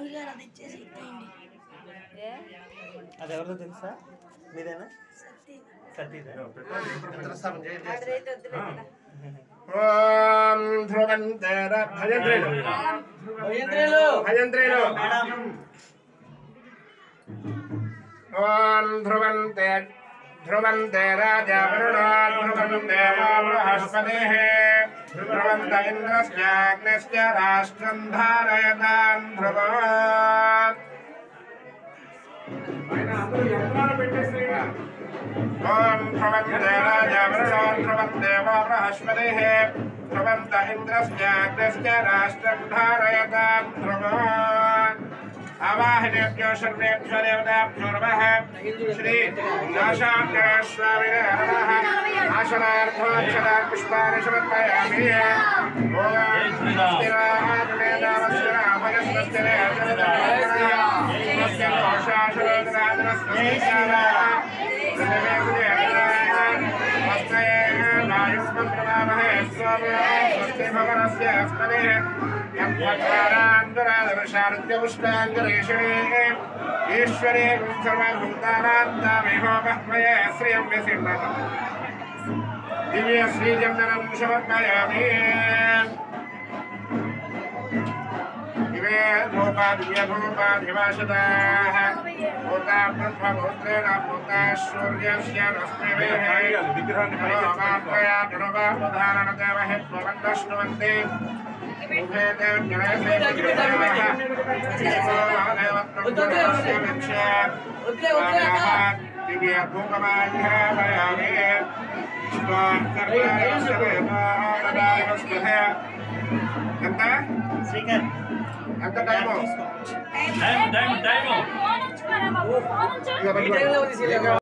రాజు గారు అది ఇచ్చేసి ఇచ్చేయండి ఏ అది ఎవరిదో తెలుసా మీదేనా సత్తి సతీదా మంత్రస్థాపన చేయండి అదైతే వద్దులే కదా ఓం ధ్రువంతేర భయంత్రేలు భయంత్రేలు ఓం ధ్రువంతే ధ్రువంతే రాజా వరుణో ధ్రువంతే బృహస్పతిः ధ్రువంత ఇంద్రశ్చాగ్నిశ్చ రాష్ట్రం ధారయతాం ధ్రువాత్ ఓం ధ్రువంతే రాజా వరుణో ధ్రువంతే బృహస్పతిः ధ్రువంత ఇంద్రశ్చాగ్నిశ్చ రాష్ట్రం ధారయతాం ధ్రువాత్ आवाहनेभ्यो सर्वेभ्यो देवताभ्यो नमः श्री दाशान्यस्वामिने नमः आशनार्थोक्षदान् पुष्पाणि समर्पयामि ॐ स्वस्तिरात्मे नामस्य रामयस्वस्तिरे स्वस्य दोषाशरोदराजनस्वस्ति स्वस्ति भवनस्य अस्मने यत्त्वकारान्तरादर्शार्त्यपुष्टाङ्गरेषणे ईश्वरे सर्वभूतानान्तामेहोपह्मये श्रियं व्यसिन्नम् दिव्यश्रीचन्दनं समर्पयामि इमे धूपा दिव्यधूपाधिवासदाः भूता ब्रह्मभूत्रेण भूता सूर्यस्य रश्मिभिः मनोमात्रया गुणवापधारणदेवहे त्वमन्तस्तुवन्ति मुखे ते जनयसे दिव्यधूपमाघ्रापयामि ఎంత శ్రీకర్ ఎంత టైము చూసుకో టైం టైం టైం ఇక పట్టుకో.